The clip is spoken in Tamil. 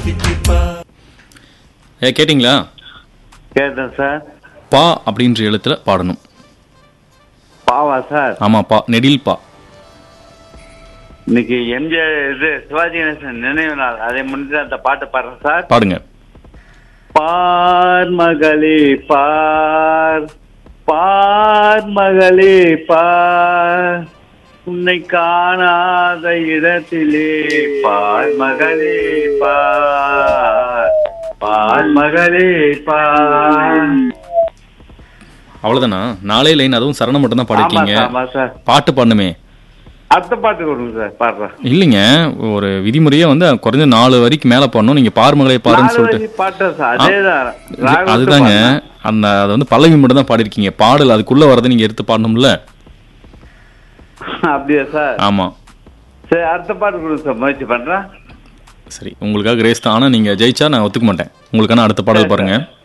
ஏ கேட்டிங்களா கேட்டேன் சார் பா அப்படின்ற எழுத்துல பாடணும் பாவா சார் ஆமா பா நெடில் பா இன்னைக்கு எம்ஜிஆர் இது சிவாஜி கணேசன் நினைவு நாள் அதை முன்னிட்டு அந்த பாட்டு பாடுறேன் சார் பாடுங்க பார் மகளே பார் பார் மகளே பார் உன்னை காணாத இடத்திலே பார் மகளே பார் பார் மகளே பார் அவ்வளவுதானா நாலே லைன் அதுவும் சரணம் மட்டும் தான் ஆமா பாடிருக்கீங்க சார் ஆமா சார் பாட்டு பாடணுமே அடுத்த பாட்டு கொடுங்க சார் பாடுறேன் இல்லைங்க ஒரு விதிமுறையே வந்து குறைஞ்ச நாலு வரிக்கு மேல பாடணும் நீங்க பாருமகளை பாருன்னு நாலு சொல்லிட்டு வரி பாட்டு சார் அதேதான் இது- ராகவத்தை அதுதாங்க பாடுறேன். அந்த அதை வந்து பல்லவி மட்டும் தான் பாடிருக்கீங்க பாடல் அதுக்குள்ள வரதை நீங்க எடுத்து பாடணும்ல அப்படியா சார் ஆமா சரி அடுத்த பாட்டு கொடுங்க சார் முயற்சி பண்றேன் சரி உங்களுக்காக ரேஸ் தான் ஆனா நீங்க ஜெயிச்சா நான் ஒத்துக்க மாட்டேன் உங்களுக்கான அடுத்த பாடல் பாருங்க